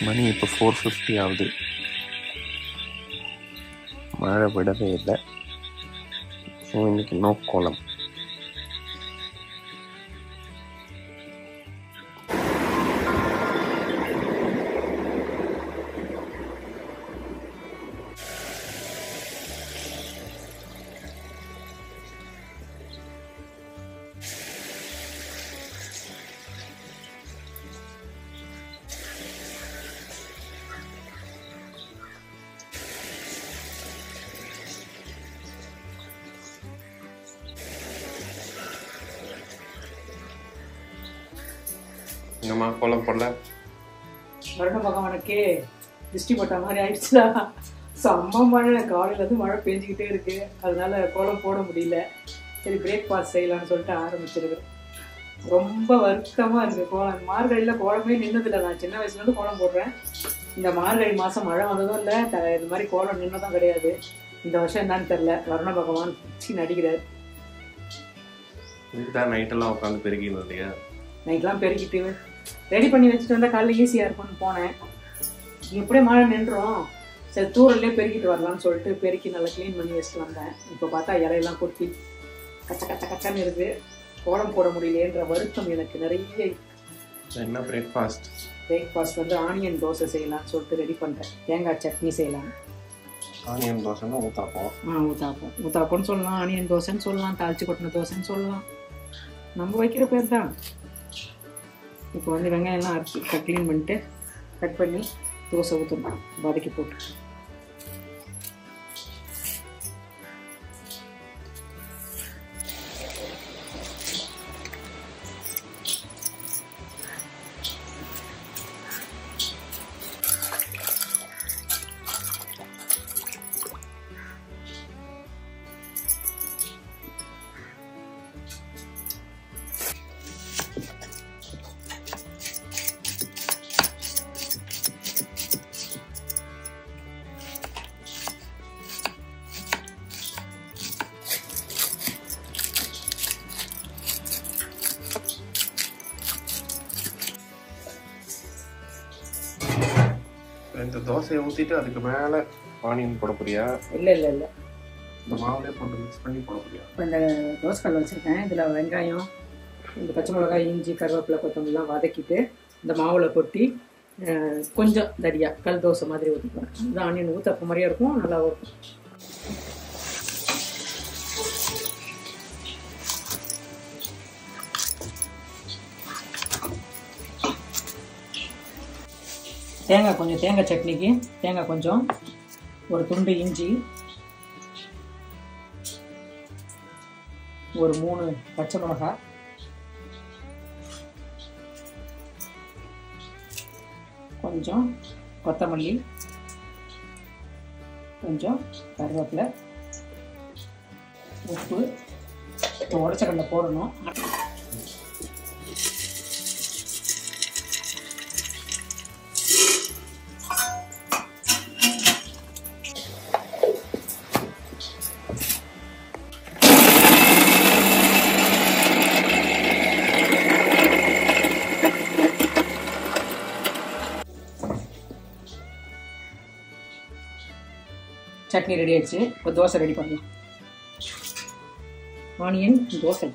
மணி இப்போ four fifty ஆகுது மழை விடவே இல்லை ஸோ இன்னைக்கு நோ கோலம் எங்கம்மா கோலம் போடல வருட பகவானுக்கே திருஷ்டி பட்ட மாதிரி ஆயிடுச்சுடா செம்ம மழை காலையில இருந்து மழை பெஞ்சிக்கிட்டே இருக்கு அதனால கோலம் போட முடியல சரி பிரேக்ஃபாஸ்ட் செய்யலாம்னு சொல்லிட்டு ஆரம்பிச்சிருக்கேன் ரொம்ப வருத்தமா இருக்கு கோலம் மார்கழியில கோலமே நின்னதில்லை நான் சின்ன வயசுல இருந்து கோலம் போடுறேன் இந்த மார்கழி மாசம் மழை வந்ததும் இல்லை த- இந்த மாதிரி கோலம் நின்னதும் கிடையாது இந்த வருஷம் என்னன்னு தெரியல வருண பகவான் பிடிச்சி நடிக்கிறார் இதுதான் நைட்டெல்லாம் உட்காந்து பெருக்கினது இல்லையா நைட்லாம் பெருக்கிட்டு ரெடி பண்ணி வச்சுட்டு வந்தா காலைல ஈஸியாக இருக்கும்னு போனேன் எப்படியே மழை நின்றோம் சரி தூரல்லே பெருக்கிட்டு வரலாம்னு சொல்லிட்டு பெருக்கி நல்லா க்ளீன் பண்ணி வச்சுட்டு வந்தேன் இப்போ பார்த்தா இலையெல்லாம் கொட்டி கச்ச கச்ச கச்சன்னு இருக்கு கோலம் போட முடியலையேன்ற வருத்தம் எனக்கு நிறைய என்ன பிரேக்ஃபாஸ்ட் பிரேக்ஃபாஸ்ட் வந்து ஆனியன் தோசை செய்யலாம்னு சொல்லிட்டு ரெடி பண்ணிட்டேன் தேங்காய் சட்னி செய்யலாம் ஆனியன் தோசைன்னா ஊத்தாப்போம் ஆ ஊத்தாப்பம் ஊத்தாப்பம்னு சொல்லலாம் ஆனியன் தோசைன்னு சொல்லலாம் தாளிச்சு கொட்டின தோசைன்னு சொல்லலாம் நம்ம வைக்கிற பேர் தான் இப்போ வந்து வெங்காயம்லாம் அரைச்சி கட் க்ளீன் பண்ணிட்டு கட் பண்ணி தோசை ஊற்றணும் வதக்கி போட்டு இந்த தோசையை ஊற்றிட்டு அதுக்கு மேலே ஆனியன் போட போறியா இல்லை இல்லை இல்லை இந்த மாவுலேயே போட்டு மிக்ஸ் பண்ணி போட போறியா இப்போ இந்த தோசைக்கல் வச்சுருக்கேன் இதில் வெங்காயம் இந்த பச்சை மிளகாய் இஞ்சி கருவேப்பிலை கொத்தமல்லாம் வதக்கிட்டு இந்த மாவில் கொட்டி அஹ், கொஞ்சம் தடியா கல் தோசை மாதிரி ஊற்றிக்குவேன் இது ஆனியன் ஊற்றப்ப மாதிரியே இருக்கும் நல்லா இருக்கும் தேங்காய் கொஞ்சம் தேங்காய் சட்னிக்கு தேங்காய் கொஞ்சம் ஒரு துண்டு இஞ்சி ஒரு மூணு பச்சை மிளகாய் கொஞ்சம் கொத்தமல்லி கொஞ்சம் கருவேப்பிலை உப்பு இப்போ உடச்சக்கடலை போடணும் சட்னி ரெடி ஆயிடுச்சு இப்போ தோசை ரெடி பண்ணலாம் ஆனியன் தோசை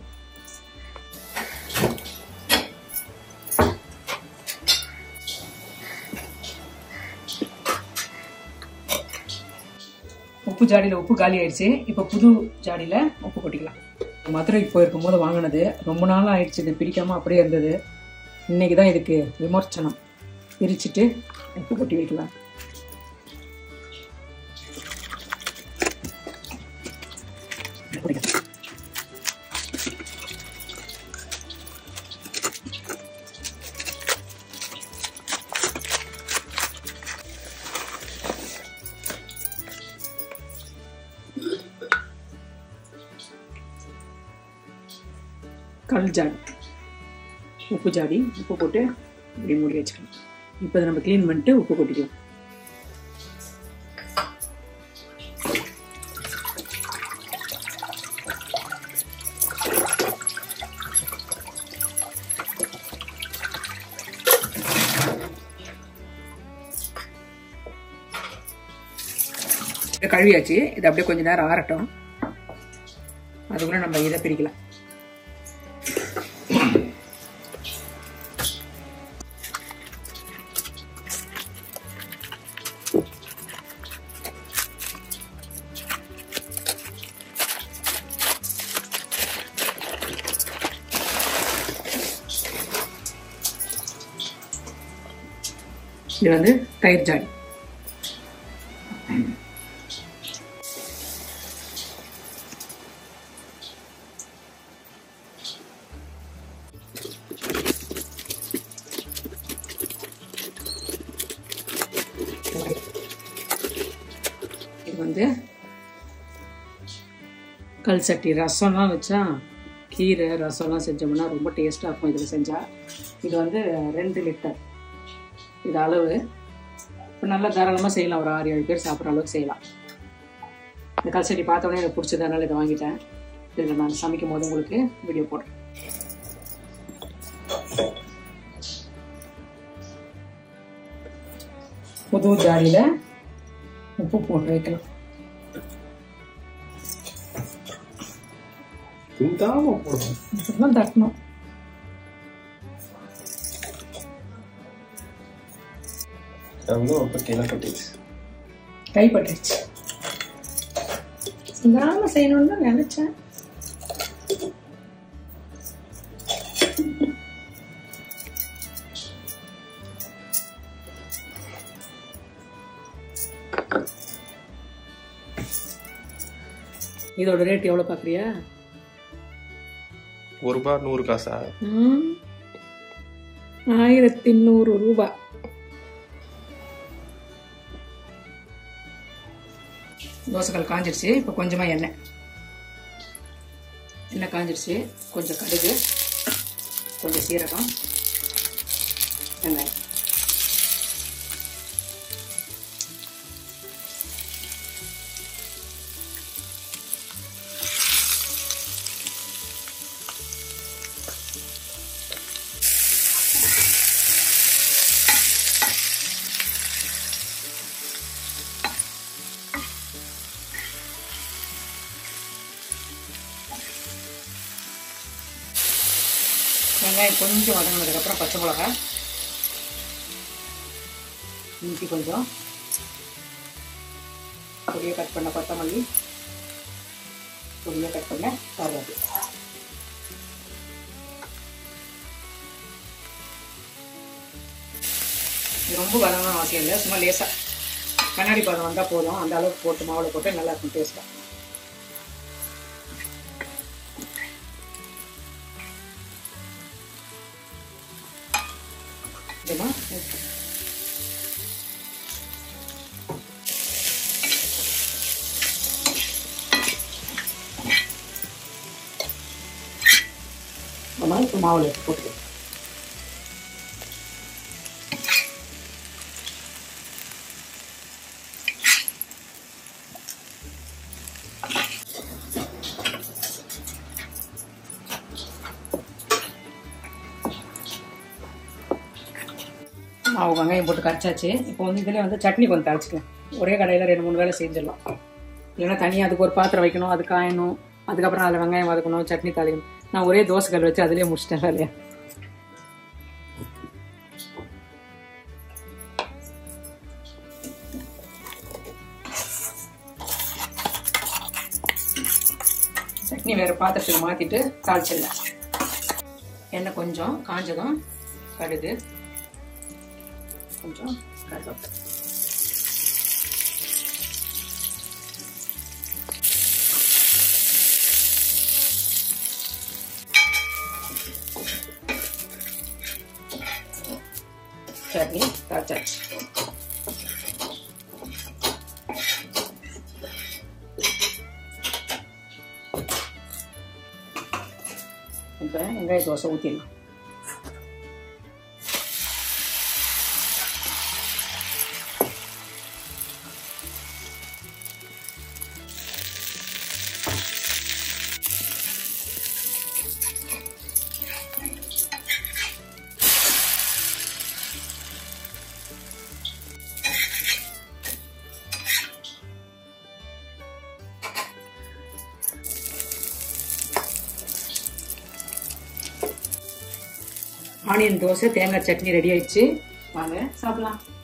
உப்பு ஜாடியில் உப்பு காலி ஆயிடுச்சு இப்போ புது ஜாடியில் உப்பு கொட்டிக்கலாம் மதுரைக்கு போயிருக்கும் போது வாங்கினது ரொம்ப நாள் ஆயிடுச்சு இது பிரிக்காமல் அப்படியே இருந்தது இன்னைக்கு தான் இதுக்கு விமர்சனம் பிரிச்சுட்டு உப்பு கொட்டி வைக்கலாம் பிடிக்கும் கல் ஜாடி உப்பு ஜாடி உப்பு போட்டு இப்படி மூடி வச்சுக்கலாம் இப்போ இதை நம்ம க்ளீன் பண்ணிட்டு உப்பு கொட்டிக்கலாம் இதை கழுவியாச்சு இதை அப்படியே கொஞ்ச நேரம் ஆறட்டும் அதுக்குள்ள நம்ம இதை பிரிக்கலாம் இது வந்து தயிர் ஜாடி இது வந்து கல் சட்டி ரசம்லாம் வச்சா கீரை ரசம்லாம் செஞ்சோம்னா ரொம்ப டேஸ்ட்டாக இருக்கும் இதில் செஞ்சால் இது வந்து ரெண்டு லிட்டர் இது அளவு இப்போ நல்லா தாராளமாக செய்யலாம் ஒரு ஆறு ஏழு பேர் சாப்பிட்ற அளவுக்கு செய்யலாம் இந்த கல் சட்டி பார்த்தோன்னே எனக்கு பிடிச்சதுனால இதை வாங்கிட்டேன் இதில் நான் சமைக்கும் போது உங்களுக்கு வீடியோ போடுறேன் புது ஜாடியில் உப்பு போட்டு வைக்கலாம் துண்டாம போடணும் இப்படிதான் தட்டணும் வந்து இப்போ கீழே கட்டிடுச்சு கைப்பட்டுருச்சு சிந்தாம செய்யணும்னு தான் நினைச்சேன் இதோட ரேட் எவ்வளோ பார்க்குறியா ஒரு ரூபா நூறு காசா ஆயிரத்தி நூறு ரூபாய் தோசைக்கல் காஞ்சிருச்சு இப்போ கொஞ்சமாக எண்ணெய் எண்ணெய் காஞ்சிருச்சு கொஞ்சம் கடுகு கொஞ்சம் சீரகம் வெங்காயம் வெங்காயம் கொஞ்சம் வதங்கினதுக்கப்புறம் பச்சை மிளகா இஞ்சி கொஞ்சம் பொடியை கட் பண்ண கொத்தமல்லி பொடியை கட் பண்ண கருவேப்பிலை இது ரொம்ப வதங்கணும் அவசியம் இல்லை சும்மா லேசாக கண்ணாடி பதம் வந்தால் போதும் அந்த அளவுக்கு போட்டு மாவில் போட்டு நல்லா இருக்கும் டேஸ்ட்டாக இதுமா அம்மா இப்போ மாவில் எடுத்து போட்டு மாவு வெங்காயம் போட்டு கரைச்சாச்சு இப்போ வந்து இதில் வந்து சட்னி கொஞ்சம் தாளிச்சிக்கலாம் ஒரே கடையில் ரெண்டு மூணு வேலை செஞ்சிடலாம் இல்லைன்னா தனியாக அதுக்கு ஒரு பாத்திரம் வைக்கணும் அது காயணும் அதுக்கப்புறம் அதில் வெங்காயம் வதக்கணும் சட்னி தாளிக்கணும் நான் ஒரே தோசை கல் வச்சு அதிலே முடிச்சிட்டேன் வேலையா சட்னி வேறு பாத்திரத்தில் மாற்றிட்டு தாளிச்சிடலாம் எண்ணெய் கொஞ்சம் காஞ்சதும் கடுகு கொஞ்சம் கருவேப்பிலை சட்னி தாச்சாச்சு இப்போ வெங்காய தோசை ஊற்றிடலாம் ஆனியன் தோசை தேங்காய் சட்னி ரெடி ஆயிடுச்சு வாங்க சாப்பிடலாம்